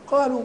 قالوا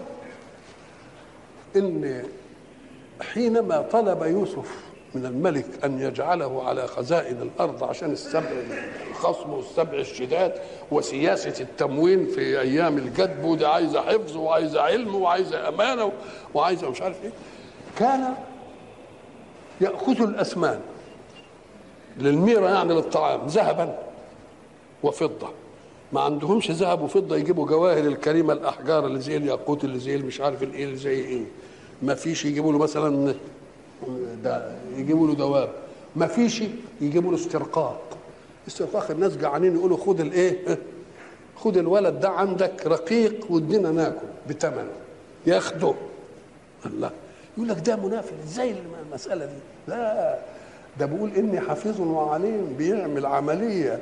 ان حينما طلب يوسف من الملك ان يجعله على خزائن الارض عشان السبع الخصم والسبع الشداد وسياسه التموين في ايام الجدب ودي عايزه حفظ وعايزه علم وعايزه امانه وعايزه مش عارف ايه كان ياخذ الاسمان للميره يعني للطعام ذهبا وفضه ما عندهمش ذهب وفضه يجيبوا جواهر الكريمه الاحجار اللي زي الياقوت اللي زي مش عارف الايه اللي زي ايه ما فيش يجيبوا له مثلا ده يجيبوا له دواب ما فيش يجيبوا له استرقاق استرقاق الناس جعانين يقولوا خد الايه خد الولد ده عندك رقيق وادينا ناكل بثمنه ياخده الله يقول لك ده منافق ازاي المساله دي لا ده بيقول اني حفيظ وعليم بيعمل عمليه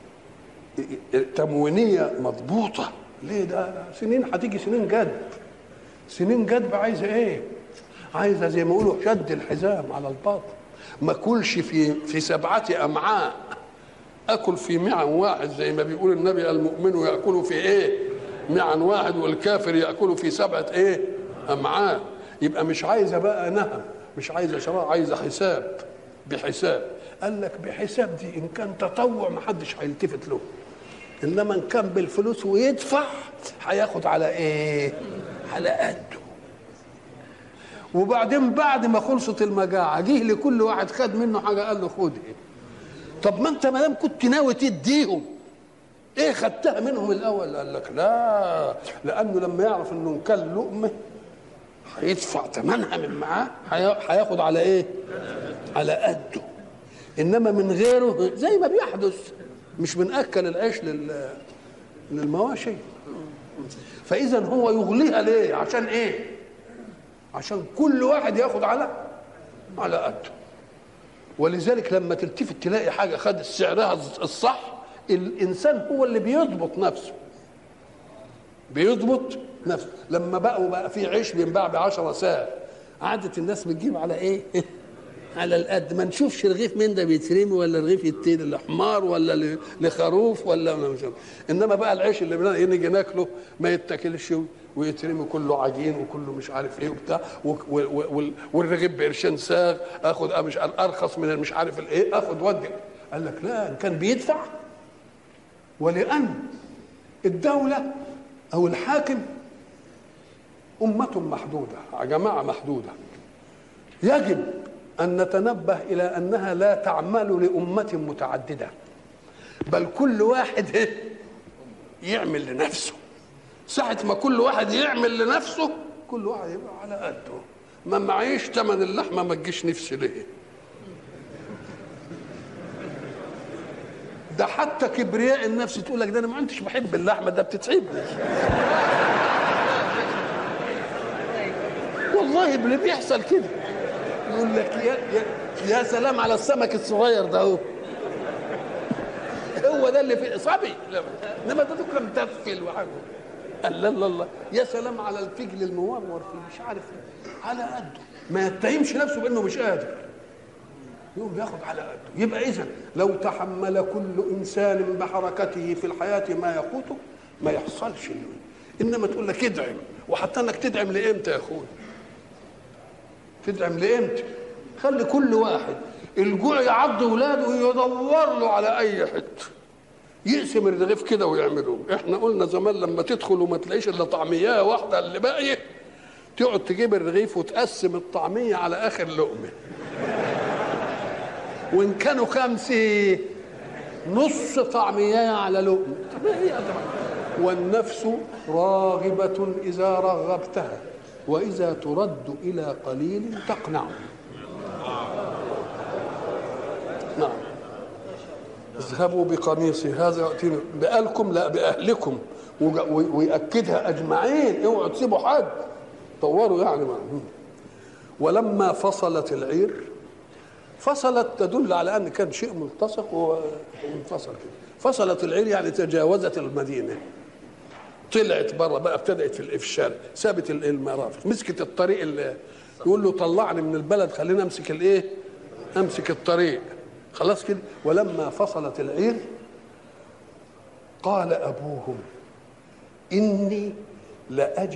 تموينيه مضبوطه ليه ده سنين هتيجي سنين جد سنين جدب عايزه ايه عايزه زي ما يقولوا شد الحزام على الباطن ما كلش في في سبعه امعاء اكل في معا واحد زي ما بيقول النبي المؤمن ياكل في ايه معا واحد والكافر ياكل في سبعه ايه امعاء يبقى مش عايزه بقى نهم مش عايزه شراء عايزه حساب بحساب قال لك بحساب دي ان كان تطوع ما حدش هيلتفت له انما ان كان بالفلوس ويدفع هياخد على ايه على قده وبعدين بعد ما خلصت المجاعه جه لكل واحد خد منه حاجه قال له خد ايه طب ما انت ما دام كنت ناوي تديهم ايه خدتها منهم الاول قال لك لا لانه لما يعرف انه ان كان لقمه هيدفع ثمنها من معاه هياخد على ايه على قده انما من غيره زي ما بيحدث مش بنأكل العيش لل للمواشي فاذا هو يغليها ليه عشان ايه عشان كل واحد ياخد على على قده ولذلك لما تلتفت تلاقي حاجه خد سعرها الصح الانسان هو اللي بيضبط نفسه بيضبط نفسه لما بقوا بقى في عيش بينباع ب 10 ساعه عادت الناس بتجيب على ايه على القد ما نشوفش رغيف من ده بيترمي ولا رغيف يتين لحمار ولا لخروف ولا مش انما بقى العيش اللي نيجي ناكله ما يتاكلش ويترمي كله عجين وكله مش عارف ايه وبتاع والرغيف بقرشين ساغ اخد مش ارخص من مش عارف الايه اخد ودي قال لك لا كان بيدفع ولان الدوله او الحاكم امه محدوده جماعه محدوده يجب أن نتنبه إلى أنها لا تعمل لأمة متعددة بل كل واحد يعمل لنفسه ساعة ما كل واحد يعمل لنفسه كل واحد يبقى على قده ما معيش ثمن اللحمة ما تجيش نفسي ليه ده حتى كبرياء النفس تقول لك ده انا ما كنتش بحب اللحمه ده بتتعبني والله اللي بيحصل كده يقول لك يا, يا, يا سلام على السمك الصغير ده هو هو ده اللي في صبي انما ده كان متفل وحاجه قال لا لا لا يا سلام على الفجل المورور في مش عارف على قده ما يتهمش نفسه بانه مش قادر يقوم بياخد على قده يبقى اذا لو تحمل كل انسان بحركته في الحياه ما يقوته ما يحصلش انما تقول لك ادعم وحتى انك تدعم لامتى يا اخويا تدعم لامتى خلي كل واحد الجوع يعض ولاده ويدور له على اي حته يقسم الرغيف كده ويعملوه احنا قلنا زمان لما تدخل وما تلاقيش الا طعميه واحده اللي باقيه تقعد تجيب الرغيف وتقسم الطعميه على اخر لقمه وان كانوا خمسه نص طعميه على لقمه طب هي والنفس راغبه اذا رغبتها وإذا ترد إلى قليل تقنع نعم اذهبوا بقميصي هذا يأتيني بقالكم لا بأهلكم ويأكدها أجمعين اوعوا تسيبوا حد طوروا يعني ما. ولما فصلت العير فصلت تدل على أن كان شيء ملتصق وانفصل كده فصلت العير يعني تجاوزت المدينة طلعت بره بقى ابتدات في الافشال سابت المرافق مسكت الطريق اللي يقول له طلعني من البلد خلينا امسك الايه امسك الطريق خلاص كده ولما فصلت العير قال ابوهم اني لاجد